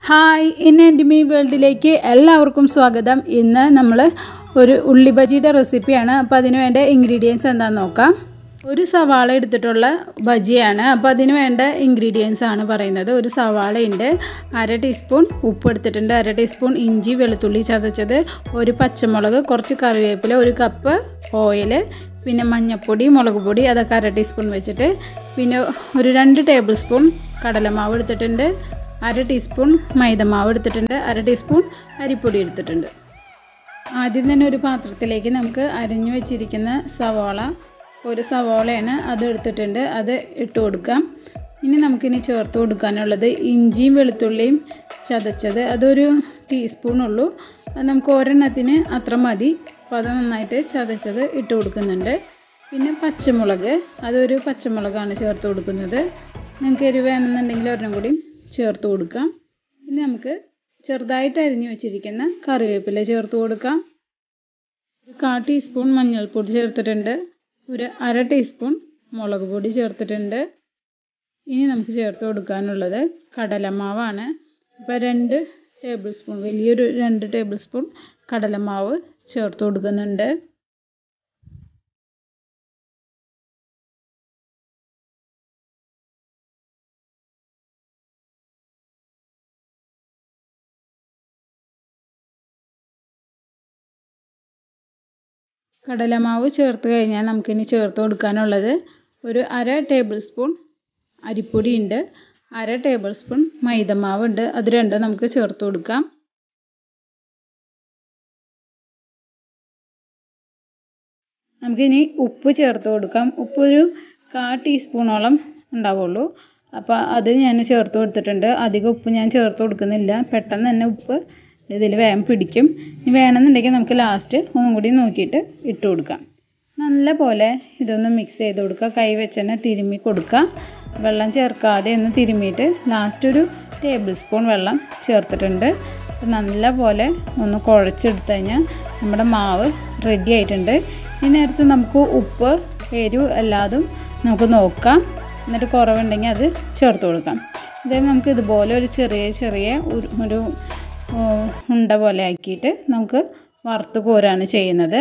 hi ഇന്ന് എൻ്റെ me വേൾഡിലേക്ക് എല്ലാവർക്കും സ്വാഗതം ഇന്ന് നമ്മൾ ഒരു ഉള്ളി ബജിയുടെ റെസിപ്പിയാണ് അപ്പോൾ അതിന് വേണ്ട ഇൻഗ്രീഡിയൻസ് എന്താണെന്ന് നോക്കാം ഒരു സവാള എടുത്തിട്ടുള്ള ബജിയാണ് അപ്പോൾ അതിന് വേണ്ട ഇൻഗ്രീഡിയൻസ് ആണ് പറയുന്നത് ഒരു സവാളയുണ്ട് അര ടീസ്പൂൺ ഉപ്പ് എടുത്തിട്ടുണ്ട് അര ടീസ്പൂൺ ഇഞ്ചി വെളുത്തുള്ളി ചതച്ചത് ഒരു പച്ചമുളക് കുറച്ച് കറിവേപ്പില ഒരു കപ്പ് ഓയിൽ പിന്നെ മഞ്ഞൾപ്പൊടി മുളക് പൊടി അതൊക്കെ അര ടീസ്പൂൺ വെച്ചിട്ട് പിന്നെ ഒരു രണ്ട് ടേബിൾ സ്പൂൺ കടലമാവ് എടുത്തിട്ടുണ്ട് അര ടീസ്പൂൺ മൈദമാവ് എടുത്തിട്ടുണ്ട് അര ടീസ്പൂൺ അരിപ്പൊടി എടുത്തിട്ടുണ്ട് ആദ്യം തന്നെ ഒരു പാത്രത്തിലേക്ക് നമുക്ക് അരിഞ്ഞു വെച്ചിരിക്കുന്ന സവാള ഒരു സവാളയാണ് അത് എടുത്തിട്ടുണ്ട് അത് ഇട്ട് കൊടുക്കാം ഇനി നമുക്കിനി ചേർത്ത് കൊടുക്കാനുള്ളത് ഇഞ്ചിയും വെളുത്തുള്ളിയും ചതച്ചത് അതൊരു ടീസ്പൂണുള്ളൂ അത് നമുക്ക് ഒരെണ്ണത്തിന് അത്ര മതി അപ്പോൾ അത് നന്നായിട്ട് ചതച്ചത് ഇട്ട് കൊടുക്കുന്നുണ്ട് പിന്നെ പച്ചമുളക് അതൊരു പച്ചമുളകാണ് ചേർത്ത് കൊടുക്കുന്നത് നിങ്ങൾക്ക് എരിവ് വേണമെന്നുണ്ടെങ്കിൽ ഒരെണ്ണം കൂടി ചേർത്ത് കൊടുക്കാം ഇനി നമുക്ക് ചെറുതായിട്ട് അരിഞ്ഞു വെച്ചിരിക്കുന്ന കറിവേപ്പില ചേർത്ത് കൊടുക്കാം ഒരു കാ ടീസ്പൂൺ മഞ്ഞൾപ്പൊടി ചേർത്തിട്ടുണ്ട് ഒരു അര ടീസ്പൂൺ മുളക് പൊടി ചേർത്തിട്ടുണ്ട് ഇനി നമുക്ക് ചേർത്ത് കൊടുക്കാനുള്ളത് കടലമാവാണ് അപ്പോൾ രണ്ട് ടേബിൾ സ്പൂൺ വലിയൊരു രണ്ട് ടേബിൾ സ്പൂൺ കടലമാവ് ചേർത്ത് കൊടുക്കുന്നുണ്ട് കടലമാവ് ചേർത്ത് കഴിഞ്ഞാൽ നമുക്കിനി ചേർത്ത് കൊടുക്കാനുള്ളത് ഒരു അര ടേബിൾ സ്പൂൺ അരിപ്പൊടി ഉണ്ട് അര ടേബിൾ സ്പൂൺ മൈദമാവ് ഉണ്ട് അത് രണ്ടും നമുക്ക് ചേർത്ത് കൊടുക്കാം നമുക്കിനി ഉപ്പ് ചേർത്ത് കൊടുക്കാം ഉപ്പ് ഒരു കാ ടീസ്പൂണോളം ഉണ്ടാവുള്ളൂ അപ്പോൾ അത് ഞാൻ ചേർത്ത് കൊടുത്തിട്ടുണ്ട് അധികം ഉപ്പ് ഞാൻ ചേർത്ത് കൊടുക്കുന്നില്ല പെട്ടെന്ന് തന്നെ ഉപ്പ് ഇതിൽ വേഗം പിടിക്കും ഇനി വേണമെന്നുണ്ടെങ്കിൽ നമുക്ക് ലാസ്റ്റ് ഒന്നും കൂടി നോക്കിയിട്ട് ഇട്ട് കൊടുക്കാം നല്ല പോലെ ഇതൊന്ന് മിക്സ് ചെയ്ത് കൊടുക്കുക കൈ വെച്ച് തന്നെ തിരുമ്മി കൊടുക്കുക വെള്ളം ചേർക്കാതെ ഒന്ന് തിരുമ്മിയിട്ട് ലാസ്റ്റ് ഒരു ടേബിൾ സ്പൂൺ വെള്ളം ചേർത്തിട്ടുണ്ട് നല്ല പോലെ ഒന്ന് കുഴച്ചെടുത്ത് കഴിഞ്ഞാൽ നമ്മുടെ മാവ് റെഡി ആയിട്ടുണ്ട് ഈ നേരത്ത് നമുക്ക് ഉപ്പ് എരിവ് എല്ലാതും നമുക്ക് നോക്കാം എന്നിട്ട് കുറവുണ്ടെങ്കിൽ അത് ചേർത്ത് കൊടുക്കാം ഇതേ നമുക്ക് ഇതുപോലെ ഒരു ചെറിയ ചെറിയ ഒരു ഒരു ഉണ്ട പോലെ ആക്കിയിട്ട് നമുക്ക് വറുത്ത് കോരാണ് ചെയ്യുന്നത്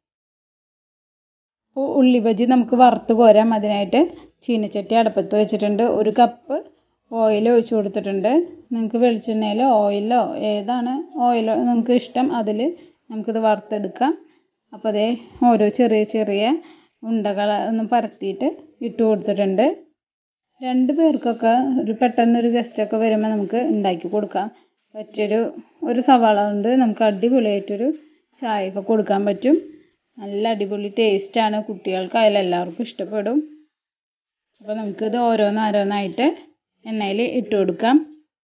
അപ്പോൾ ഉള്ളി ബജി നമുക്ക് വറുത്ത് കോരാം അതിനായിട്ട് ചീനച്ചട്ടി അടുപ്പത്ത് വെച്ചിട്ടുണ്ട് ഒരു കപ്പ് ഓയിൽ ഒഴിച്ച് കൊടുത്തിട്ടുണ്ട് നിങ്ങൾക്ക് വെളിച്ചെണ്ണയിലോ ഓയിലോ ഏതാണ് ഓയിലോ നിങ്ങൾക്ക് ഇഷ്ടം അതിൽ നമുക്കിത് വറുത്തെടുക്കാം അപ്പോൾ അതേ ഓരോ ചെറിയ ചെറിയ ഉണ്ടകൾ ഒന്ന് പരത്തിയിട്ട് ഇട്ട് കൊടുത്തിട്ടുണ്ട് രണ്ട് പേർക്കൊക്കെ ഒരു പെട്ടെന്നൊരു ഗസ്റ്റൊക്കെ വരുമ്പോൾ നമുക്ക് ഉണ്ടാക്കി കൊടുക്കാം പറ്റിയൊരു ഒരു സവാള കൊണ്ട് നമുക്ക് അടിപൊളിയായിട്ടൊരു ചായയൊക്കെ കൊടുക്കാൻ പറ്റും നല്ല അടിപൊളി ടേസ്റ്റാണ് കുട്ടികൾക്കായാലും എല്ലാവർക്കും ഇഷ്ടപ്പെടും അപ്പോൾ നമുക്കിത് ഓരോന്നോരോന്നായിട്ട് എണ്ണയിൽ ഇട്ട് കൊടുക്കാം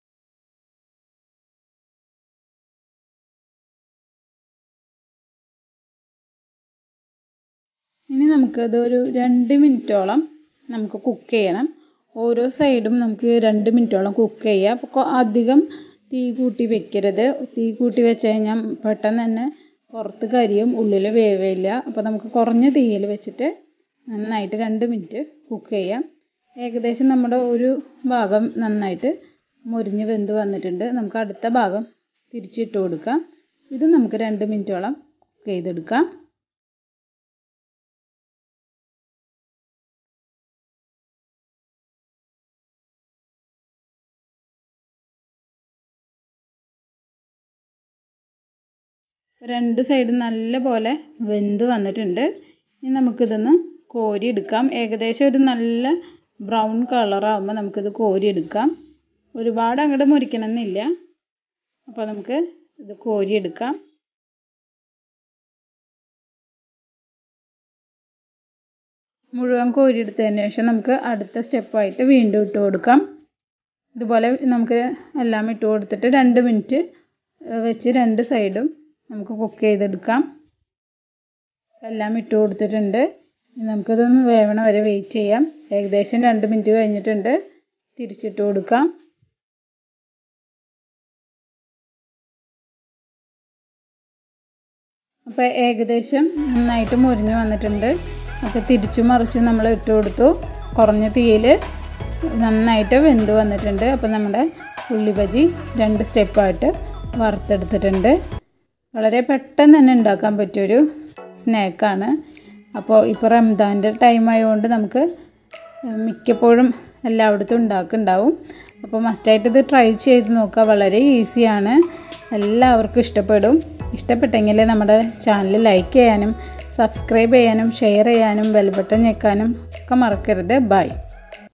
ഇനി നമുക്കത് ഒരു രണ്ട് മിനിറ്റോളം നമുക്ക് കുക്ക് ചെയ്യണം ഓരോ സൈഡും നമുക്ക് രണ്ട് മിനിറ്റോളം കുക്ക് ചെയ്യാം അപ്പോൾ അധികം തീ കൂട്ടി വെക്കരുത് തീ കൂട്ടി വെച്ച് കഴിഞ്ഞാൽ പെട്ടെന്ന് തന്നെ പുറത്ത് കരിയും ഉള്ളിൽ വേവില്ല അപ്പോൾ നമുക്ക് കുറഞ്ഞ തീയിൽ വെച്ചിട്ട് നന്നായിട്ട് രണ്ട് മിനിറ്റ് കുക്ക് ചെയ്യാം ഏകദേശം നമ്മുടെ ഒരു ഭാഗം നന്നായിട്ട് മുരിഞ്ഞ് വെന്ത് വന്നിട്ടുണ്ട് നമുക്ക് അടുത്ത ഭാഗം തിരിച്ചിട്ട് കൊടുക്കാം ഇത് നമുക്ക് രണ്ട് മിനിറ്റോളം കുക്ക് ചെയ്തെടുക്കാം രണ്ട് സൈഡും നല്ല പോലെ വെന്ത് വന്നിട്ടുണ്ട് ഇനി നമുക്കിതൊന്ന് കോരി എടുക്കാം ഏകദേശം ഒരു നല്ല ബ്രൗൺ കളറാകുമ്പോൾ നമുക്കിത് കോരി എടുക്കാം ഒരുപാട് അങ്ങോട്ട് മുരിക്കണമെന്നില്ല അപ്പോൾ നമുക്ക് ഇത് കോരി എടുക്കാം മുഴുവൻ കോരി എടുത്തതിന് ശേഷം നമുക്ക് അടുത്ത സ്റ്റെപ്പായിട്ട് വീണ്ടും ഇട്ട് കൊടുക്കാം ഇതുപോലെ നമുക്ക് എല്ലാം ഇട്ട് കൊടുത്തിട്ട് രണ്ട് മിനിറ്റ് വെച്ച് രണ്ട് സൈഡും നമുക്ക് കുക്ക് ചെയ്തെടുക്കാം എല്ലാം ഇട്ട് കൊടുത്തിട്ടുണ്ട് നമുക്കതൊന്ന് വേവണ വരെ വെയിറ്റ് ചെയ്യാം ഏകദേശം രണ്ട് മിനിറ്റ് കഴിഞ്ഞിട്ടുണ്ട് തിരിച്ചിട്ട് കൊടുക്കാം അപ്പോൾ ഏകദേശം നന്നായിട്ട് മുരിഞ്ഞ് വന്നിട്ടുണ്ട് അപ്പോൾ തിരിച്ചു മറിച്ച് നമ്മൾ ഇട്ട് കൊടുത്തു കുറഞ്ഞ തീയിൽ നന്നായിട്ട് വെന്ത് വന്നിട്ടുണ്ട് അപ്പോൾ നമ്മുടെ ഉള്ളി ബജി രണ്ട് സ്റ്റെപ്പായിട്ട് വറുത്തെടുത്തിട്ടുണ്ട് വളരെ പെട്ടെന്ന് തന്നെ ഉണ്ടാക്കാൻ പറ്റിയൊരു സ്നാക്കാണ് അപ്പോൾ ഇപ്പോൾ റംദാൻ്റെ ടൈം ആയതുകൊണ്ട് നമുക്ക് മിക്കപ്പോഴും എല്ലായിടത്തും ഉണ്ടാക്കുന്നുണ്ടാവും അപ്പോൾ മസ്റ്റായിട്ട് ഇത് ട്രൈ ചെയ്ത് നോക്കുക വളരെ ഈസിയാണ് എല്ലാവർക്കും ഇഷ്ടപ്പെടും ഇഷ്ടപ്പെട്ടെങ്കിൽ നമ്മുടെ ചാനൽ ലൈക്ക് ചെയ്യാനും സബ്സ്ക്രൈബ് ചെയ്യാനും ഷെയർ ചെയ്യാനും ബെൽ ബട്ടൺ ഞെക്കാനും ഒക്കെ മറക്കരുത് ബൈ